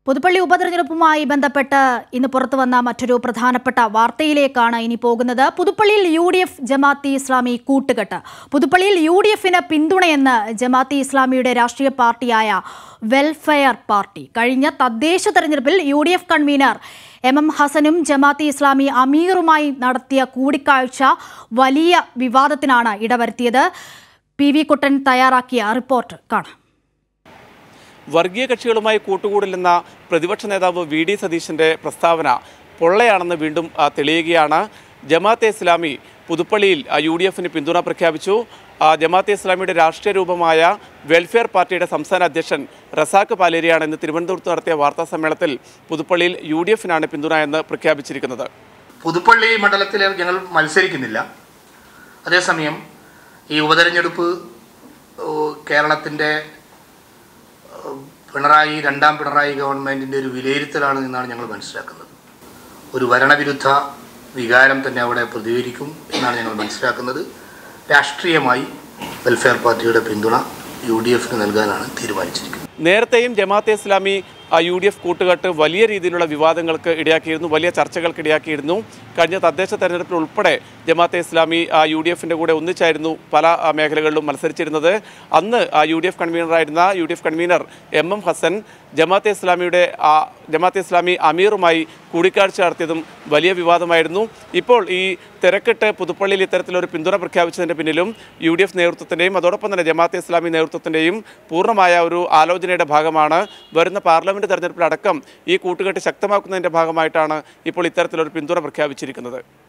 പുതുപ്പള്ളി ഉപതെരഞ്ഞെടുപ്പുമായി ബന്ധപ്പെട്ട് ഇന്ന് പുറത്തു വന്ന മറ്റൊരു പ്രധാനപ്പെട്ട വാർത്തയിലേക്കാണ് ഇനി പോകുന്നത് പുതുപ്പള്ളിയിൽ U D F Jamaat Islami കൂട്ടുകെട്ട് പുതുപ്പള്ളിയിൽ യു ഡി എഫിന് പിന്തുണയെന്ന് ജമാഅത്തി ഇസ്ലാമിയുടെ രാഷ്ട്രീയ പാർട്ടിയായ വെൽഫെയർ പാർട്ടി കഴിഞ്ഞ തദ്ദേശ തെരഞ്ഞെടുപ്പിൽ U D F convener M M ഹസനും ജമാഅത്തി ഇസ്ലാമി അമീറുമായി നടത്തിയ കൂടിക്കാഴ്ച വലിയ വിവാദത്തിനാണ് ഇടവരുത്തിയത് പി വി കുട്ടൻ തയ്യാറാക്കിയ റിപ്പോർട്ട് കാണാം വർഗീയ കക്ഷികളുമായി കൂട്ടുകൂടില്ലെന്ന പ്രതിപക്ഷ നേതാവ് വി ഡി സതീശൻ്റെ പ്രസ്താവന പൊള്ളയാണെന്ന് വീണ്ടും ആ, തെളിയുകയാണ് ജമാഅത്തെ ഇസ്ലാമി പുതുപ്പള്ളിയിൽ ആ, യു ഡി എഫിന് പിന്തുണ പ്രഖ്യാപിച്ചു ആ, ജമാഅത്തെ ഇസ്ലാമിയുടെ രാഷ്ട്രീയ രൂപമായ വെൽഫെയർ പാർട്ടിയുടെ സംസ്ഥാന അധ്യക്ഷൻ റസാഖ് പാലേരിയാണ് ഇന്ന് തിരുവനന്തപുരത്ത് നടത്തിയ വാർത്താ സമ്മേളനത്തിൽ പുതുപ്പള്ളിയിൽ യു ഡി എഫിനാണ് പിന്തുണ എന്ന് പ്രഖ്യാപിച്ചിരിക്കുന്നത് പുതുപ്പള്ളി മണ്ഡലത്തിൽ ഞങ്ങൾ മത്സരിക്കുന്നില്ല അതേസമയം ഈ ഉപതെരഞ്ഞെടുപ്പ് കേരളത്തിൻ്റെ പിണറായി രണ്ടാം പിണറായി ഗവൺമെൻറ്റിൻ്റെ ഒരു വിലയിരുത്തലാണ് എന്നാണ് ഞങ്ങൾ മനസ്സിലാക്കുന്നത് ഒരു ഭരണവിരുദ്ധ വികാരം തന്നെ അവിടെ പ്രതികരിക്കും എന്നാണ് ഞങ്ങൾ മനസ്സിലാക്കുന്നത് രാഷ്ട്രീയമായി വെൽഫെയർ പാർട്ടിയുടെ പിന്തുണ യു ഡി എഫിന് നൽകാനാണ് തീരുമാനിച്ചിരിക്കുന്നത് നേരത്തെയും ജമാഅത്തെ ഇസ്ലാമി ആ, യു ഡി എഫ് കൂട്ടുകെട്ട് വലിയ രീതിയിലുള്ള വിവാദങ്ങൾക്ക് ഇടയാക്കിയിരുന്നു വലിയ ചർച്ചകൾക്ക് ഇടയാക്കിയിരുന്നു കഴിഞ്ഞ തദ്ദേശ തെരഞ്ഞെടുപ്പിൽ ഉൾപ്പെടെ ജമാഅത്തെ ഇസ്ലാമി ആ, യു ഡി എഫിൻ്റെ കൂടെ ഒന്നിച്ചായിരുന്നു പല ആ, മേഖലകളിലും മത്സരിച്ചിരുന്നത് അന്ന് ആ, യു ഡി എഫ് കൺവീനറായിരുന്ന U D F convener M M Hasan Jamaat ഇസ്ലാമിയുടെ ആ, ജമാഅത്തെ ഇസ്ലാമി അമീറുമായി കൂടിക്കാഴ്ച നടത്തിയതും വലിയ വിവാദമായിരുന്നു ഇപ്പോൾ ഈ തിരക്കിട്ട് പുതുപ്പള്ളിയിൽ ഇത്തരത്തിലൊരു പിന്തുണ പ്രഖ്യാപിച്ചതിൻ്റെ പിന്നിലും യു ഡി എഫ് നേതൃത്വത്തിൻ്റെയും അതോടൊപ്പം തന്നെ ജമാഅത്തെ ഇസ്ലാമി നേതൃത്വത്തിൻ്റെയും പൂർണ്ണമായ ഒരു ആലോചനയുടെ ഭാഗമാണ് വരുന്ന പാർലമെൻറ്റ് തെരഞ്ഞെടുപ്പിലടക്കം ഈ കൂട്ടുകെട്ട് ശക്തമാക്കുന്നതിൻ്റെ ഭാഗമായിട്ടാണ് ഇപ്പോൾ ഇത്തരത്തിലൊരു പിന്തുണ പ്രഖ്യാപിച്ചിരിക്കുന്നത്